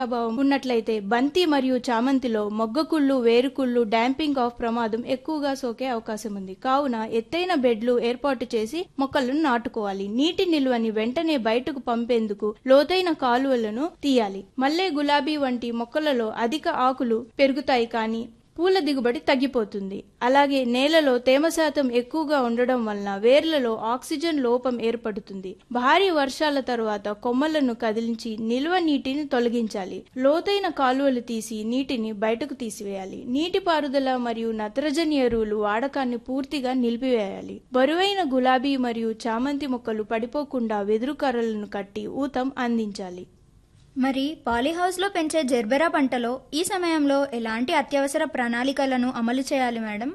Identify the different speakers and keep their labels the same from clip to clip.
Speaker 1: ప్రభావం ఉన్నట్లయితే బంతి మరియు చామంతిలో మొగ్గకుళ్ళు వేరుకుళ్ళు డాంపింగ్ ఆఫ్ ప్రమాదం ఎక్కువగా సోకే అవకాశం ఉంది కావున ఎత్తైన బెడ్లు ఏర్పాటు చేసి మొక్కలను నాటుకోవాలి నీటి నిల్వని వెంటనే బయటకు పంపేందుకు లోతైన కాలువలను తీయాలి మల్లె గులాబీ వంటి మొక్కలలో అధిక ఆకులు పెరుగుతాయి కానీ పూల దిగుబడి తగ్గిపోతుంది అలాగే నేలలో తేమ శాతం ఎక్కువగా ఉండడం వలన వేర్లలో ఆక్సిజన్ లోపం ఏర్పడుతుంది భారీ వర్షాల తరువాత కొమ్మలను కదిలించి నిల్వ నీటిని తొలగించాలి లోతైన కాలువలు తీసి నీటిని బయటకు తీసివేయాలి నీటిపారుదల మరియు నత్రజని ఎరువులు వాడకాన్ని పూర్తిగా నిలిపివేయాలి బరువైన గులాబీ మరియు చామంతి మొక్కలు పడిపోకుండా వెదురు కర్రలను కట్టి ఊతం అందించాలి
Speaker 2: మరి పాలీహౌస్లో పెంచే జెర్బెరా పంటలో ఈ సమయంలో ఎలాంటి అత్యవసర ప్రణాళికలను అమలు చేయాలి మేడం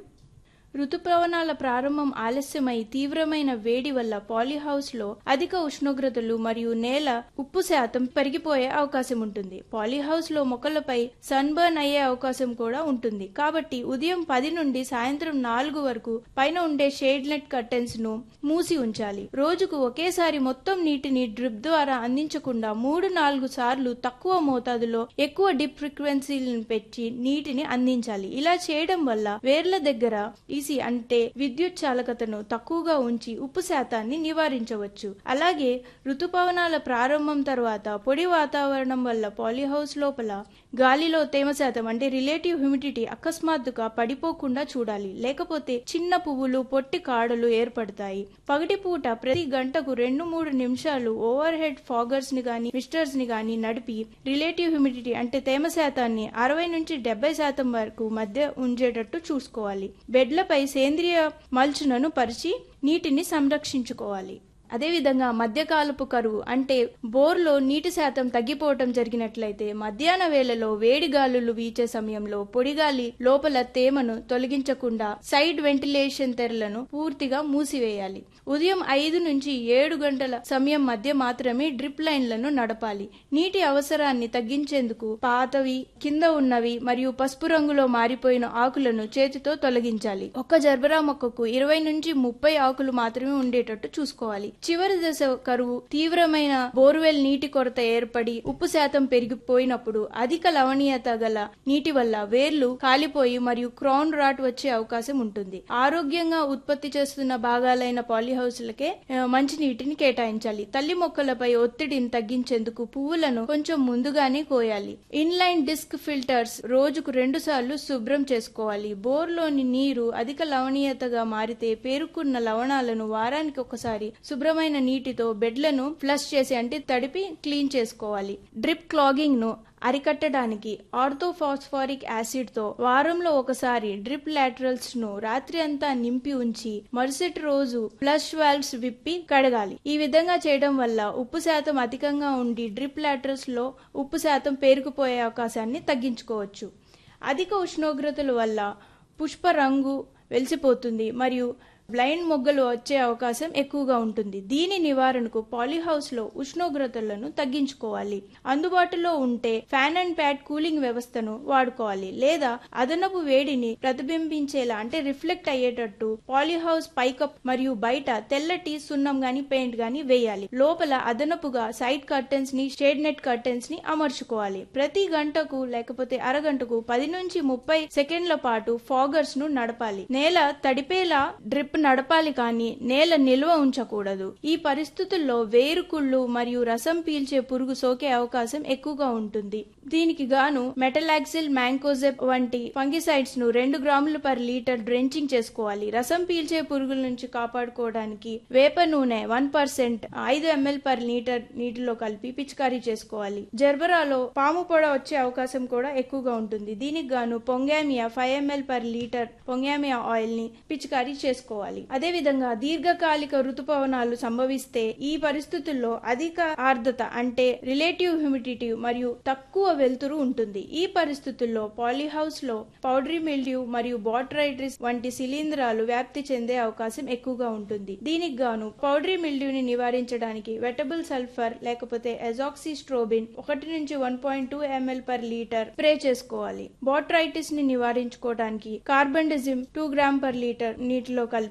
Speaker 1: ఋతుపవనాల ప్రారంభం ఆలస్యమై తీవ్రమైన వేడి వల్ల పాలీహౌస్ లో అధిక ఉష్ణోగ్రతలు మరియు నేల ఉప్పు శాతం పెరిగిపోయే అవకాశం ఉంటుంది పాలీహౌస్ లో మొక్కలపై సన్బర్న్ అయ్యే అవకాశం కూడా ఉంటుంది కాబట్టి ఉదయం పది నుండి సాయంత్రం నాలుగు వరకు పైన ఉండే షేడ్ నెట్ కర్టెన్స్ ను మూసి ఉంచాలి రోజుకు ఒకేసారి మొత్తం నీటిని డ్రిప్ ద్వారా అందించకుండా మూడు నాలుగు సార్లు తక్కువ మోతాదులో ఎక్కువ డిప్ ఫ్రీక్వెన్సీలను పెట్టి నీటిని అందించాలి ఇలా చేయడం వల్ల వేర్ల దగ్గర ఈసీ అంటే విద్యుత్ చాలకతను తక్కువగా ఉంచి ఉప్పు శాతాన్ని నివారించవచ్చు అలాగే ఋతుపవనాల ప్రారంభం తర్వాత పొడి వాతావరణం వల్ల పాలీహౌస్ లోపల గాలిలో తేమ శాతం అంటే రిలేటివ్ హ్యూమిడిటీ అకస్మాత్తుగా పడిపోకుండా చూడాలి లేకపోతే చిన్న పువ్వులు పొట్టి కాడలు ఏర్పడతాయి పగటిపూట ప్రతి గంటకు రెండు మూడు నిమిషాలు ఓవర్ హెడ్ ఫాగర్స్ ని గాని మిస్టర్స్ ని గాని నడిపి రిలేటివ్ హ్యూమిడిటీ అంటే తేమ శాతాన్ని అరవై నుంచి డెబ్బై శాతం వరకు మధ్య ఉంచేటట్టు చూసుకోవాలి బెడ్లపై సేంద్రియ మల్చులను పరిచి నీటిని సంరక్షించుకోవాలి అదేవిధంగా మధ్యకాలపు కరువు అంటే బోర్లో నీటి శాతం తగ్గిపోవటం జరిగినట్లయితే మధ్యాహ్న వేళలో వేడి గాలులు వీచే సమయంలో పొడిగాలి లోపల తేమను తొలగించకుండా సైడ్ వెంటిలేషన్ తెరలను పూర్తిగా మూసివేయాలి ఉదయం ఐదు నుంచి ఏడు గంటల సమయం మధ్య మాత్రమే డ్రిప్ లైన్లను నడపాలి నీటి అవసరాన్ని తగ్గించేందుకు పాతవి కింద ఉన్నవి మరియు పసుపు రంగులో మారిపోయిన ఆకులను చేతితో తొలగించాలి ఒక్క జర్బరా మొక్కకు ఇరవై నుంచి ముప్పై ఆకులు మాత్రమే ఉండేటట్టు చూసుకోవాలి చివరి దశ కరువు తీవ్రమైన బోర్వెల్ నీటి కొరత ఏర్పడి ఉప్పు శాతం పెరిగిపోయినప్పుడు అధిక లవణీయత గల నీటి వల్ల వేర్లు కాలిపోయి మరియు క్రౌన్ రాట్ వచ్చే అవకాశం ఉంటుంది ఆరోగ్యంగా ఉత్పత్తి చేస్తున్న భాగాలైన పాలీహౌస్లకే ఆ, మంచి నీటిని కేటాయించాలి తల్లి మొక్కలపై ఒత్తిడిని తగ్గించేందుకు పువ్వులను కొంచెం ముందుగానే కోయాలి ఇన్లైన్ డిస్క్ ఫిల్టర్స్ రోజుకు రెండు సార్లు శుభ్రం చేసుకోవాలి బోర్లోని నీరు అధిక లవణీయతగా మారితే పేరుకున్న లవణాలను వారానికి ఒకసారి శుభ్రమైన నీటితో బెడ్లను ఫ్లష్ చేసి అంటే తడిపి క్లీన్ చేసుకోవాలి డ్రిప్ క్లాగింగ్ ను అరికట్టడానికి ఆర్థోఫాస్ఫారిక్ యాసిడ్ తో వారంలో ఒకసారి డ్రిప్ లాటరల్స్ ను రాత్రి అంతా నింపి ఉంచి మరుసటి రోజు ఫ్లష్ వాల్వ్స్ విప్పి కడగాలి ఈ విధంగా చేయడం వల్ల ఉప్పు శాతం అధికంగా ఉండి డ్రిప్ లాటరల్స్ లో ఉప్పు శాతం పేరుకుపోయే అవకాశాన్ని తగ్గించుకోవచ్చు అధిక ఉష్ణోగ్రతల వల్ల పుష్ప రంగు వెలిసిపోతుంది మరియు బ్లైండ్ మొగ్గలు వచ్చే అవకాశం ఎక్కువగా ఉంటుంది దీని నివారణకు పాలీహౌస్ లో ఉష్ణోగ్రతలను తగ్గించుకోవాలి అందుబాటులో ఉంటే ఫ్యాన్ అండ్ ప్యాడ్ కూలింగ్ వ్యవస్థను వాడుకోవాలి లేదా అదనపు వేడిని ప్రతిబింబించేలా అంటే రిఫ్లెక్ట్ అయ్యేటట్టు పాలీహౌస్ పైకప్ మరియు బయట తెల్లటి సున్నం గాని పెయింట్ గాని వేయాలి లోపల అదనపుగా సైడ్ కర్టెన్స్ ని షేడ్ నెట్ కర్టెన్స్ ని అమర్చుకోవాలి ప్రతి గంటకు లేకపోతే అరగంటకు పది నుంచి ముప్పై సెకండ్ల పాటు ఫాగర్స్ ను నడపాలి నేల తడిపేలా డ్రిప్ నడపాలి కానీ నేల నిల్వ ఉంచకూడదు ఈ పరిస్థితుల్లో వేరుకుళ్ళు మరియు రసం పీల్చే పురుగు సోకే అవకాశం ఎక్కువగా ఉంటుంది దీనికి గాను మెటలాక్సిల్ మ్యాంకోజెప్ వంటి ఫంగిసైడ్స్ ను రెండు గ్రాములు పర్ లీటర్ డ్రెంచింగ్ చేసుకోవాలి రసం పీల్చే పురుగుల నుంచి కాపాడుకోవడానికి వేప నూనె వన్ పర్సెంట్ ఐదు ఎంఎల్ పర్ లీటర్ నీటిలో కలిపి పిచికారీ చేసుకోవాలి జర్బరాలో పాము పొడ వచ్చే అవకాశం కూడా ఎక్కువగా ఉంటుంది దీనికి గాను pongamia five ML per litre pongamia oil ని పిచికారీ చేసుకోవాలి అదే విధంగా దీర్ఘకాలిక ఋతుపవనాలు సంభవిస్తే ఈ పరిస్థితుల్లో అధిక ఆర్ద్రత అంటే రిలేటివ్ హ్యూమిడిటీ మరియు తక్కువ వెలుతురు ఉంటుంది ఈ పరిస్థితుల్లో పాలీహౌస్ లో పౌడరీ మిల్డ్యూ మరియు బాట్రైటిస్ వంటి శిలీంధ్రాలు వ్యాప్తి చెందే అవకాశం ఎక్కువగా ఉంటుంది దీనికి గాను పౌడరీ మిల్డ్యూని నివారించడానికి వెటబుల్ సల్ఫర్ లేకపోతే ఎజాక్సీ స్ట్రోబిన్ ఒకటి నుంచి one point two ML per litre spray చేసుకోవాలి బాట్రైటిస్ ని నివారించుకోవడానికి carbendazim two gram per litre నీటిలో కలిపి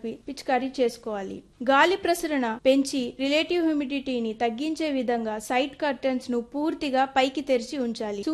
Speaker 1: కలిపి పిచికారీ చేసుకోవాలి గాలి ప్రసరణ పెంచి రిలేటివ్ హ్యూమిడిటీని తగ్గించే విధంగా సైడ్ కర్టన్స్ ను పూర్తిగా పైకి తెరిచి ఉంచాలి